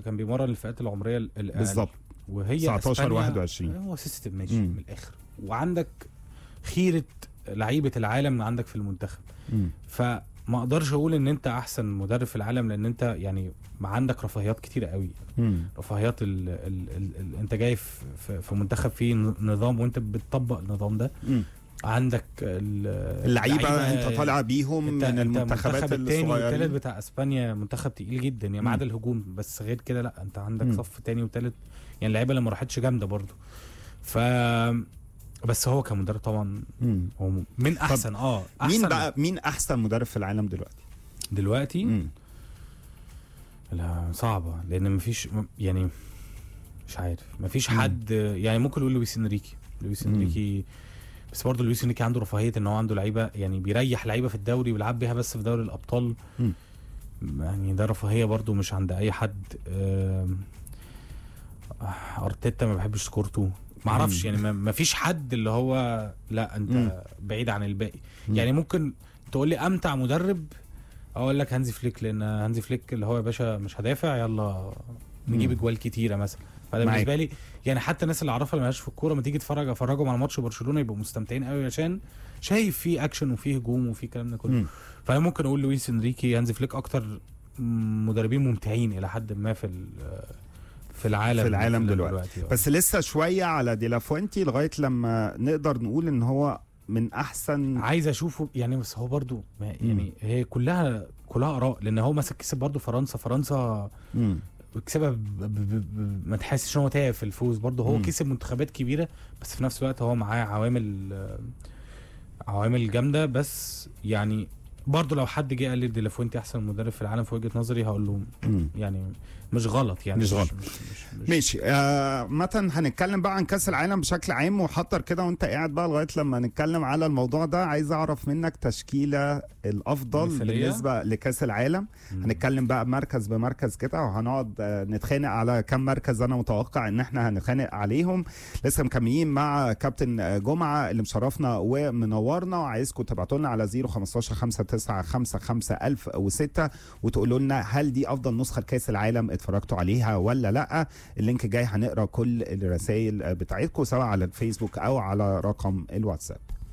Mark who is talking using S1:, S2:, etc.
S1: كان بيمرن الفئات العمريه ال- الأقل.
S2: بالظبط
S1: وهي
S2: 19
S1: أسبانيا
S2: 21
S1: هو سيستم ماشي
S2: مم.
S1: من الاخر وعندك خيره لعيبه العالم عندك في المنتخب
S2: مم.
S1: فما اقدرش اقول ان انت احسن مدرب في العالم لان انت يعني ما عندك رفاهيات كتيره قوي
S2: مم.
S1: رفاهيات ال ال ال ال انت جاي في, في, في منتخب فيه نظام وانت بتطبق النظام ده
S2: مم.
S1: عندك ال-
S2: اللعيبه انت طالع بيهم
S1: انت
S2: من
S1: انت
S2: المنتخبات
S1: المنتخب التاني والتالت
S2: الصغيرين
S1: بتاع اسبانيا منتخب تقيل جدا يعني ما
S2: مم.
S1: عدا الهجوم بس غير كده لا انت عندك
S2: مم.
S1: صف تاني وتالت يعني اللعيبه اللي ما راحتش جامده برضو ف بس هو كمدرب طبعا
S2: مم.
S1: هو من احسن اه احسن
S2: مين بقى مين احسن مدرب في العالم دلوقتي
S1: دلوقتي
S2: مم.
S1: لا صعبه لان مفيش يعني مش عارف مفيش
S2: مم.
S1: حد يعني ممكن نقول لويس انريكي لويس
S2: مم.
S1: انريكي بس برضه لويس انريكي عنده رفاهيه ان هو عنده لعيبه يعني بيريح لعيبه في الدوري ويلعب بيها بس في دوري الابطال
S2: مم.
S1: يعني ده رفاهيه برضه مش عند اي حد آم، آه، ارتيتا ما بحبش كورته ما اعرفش
S2: مم.
S1: يعني ما- ما فيش حد اللي هو لا انت
S2: مم.
S1: بعيد عن الباقي
S2: مم.
S1: يعني ممكن تقول لي امتع مدرب اقول لك هانزي فليك لان هانزي فليك اللي هو يا باشا مش هدافع يلا نجيب
S2: مم.
S1: اجوال كتيره مثلا فده
S2: معاك.
S1: بالنسبه لي يعني حتى الناس اللي اعرفها اللي مالهاش في الكوره ما تيجي تتفرج افرجهم على ماتش برشلونه يبقوا مستمتعين قوي عشان شايف فيه اكشن وفيه هجوم وفيه الكلام ده كله
S2: مم.
S1: فانا ممكن اقول لويس انريكي هانزي فليك اكتر مدربين ممتعين الى حد ما في ال- في العالم
S2: في العالم دلوقتي.
S1: آه.
S2: بس لسه شويه على ديلافوينتي لغايه لما نقدر نقول ان هو من احسن
S1: عايز اشوفه يعني بس هو برضو ما- يعني هي كلها كلها اراء لان هو مثلا كسب برضو فرنسا فرنسا
S2: مم.
S1: كسبها ب- ب- ب- ب- ما تحسش ان هو تايه في الفوز برضه هو
S2: مم.
S1: كسب منتخبات كبيره بس في نفس الوقت هو معاه عوامل آه، عوامل جامده بس يعني برضه لو حد جه قال لي ديلافوينتي احسن مدرب في العالم في وجهه نظري هقول له
S2: مم.
S1: يعني مش غلط يعني
S2: مش غلط.
S1: مش مش مش
S2: ماشي آه مثلا هنتكلم بقى عن كاس العالم بشكل عام وحضر كده وانت قاعد بقى لغايه لما نتكلم على الموضوع ده عايز اعرف منك تشكيله الافضل
S1: مثالية؟
S2: بالنسبه لكاس العالم هنتكلم بقى مركز بمركز كده وهنقعد آه، نتخانق على كم مركز انا متوقع ان احنا هنتخانق عليهم لسه مكملين مع كابتن آه، جمعه اللي مشرفنا ومنورنا وعايزكم تبعتوا لنا على 015 5955 1006 وتقولوا لنا هل دي افضل نسخه لكاس العالم اتفرجتوا عليها ولا لا اللينك جاي هنقرا كل الرسائل بتاعتكم سواء على الفيسبوك او على رقم الواتساب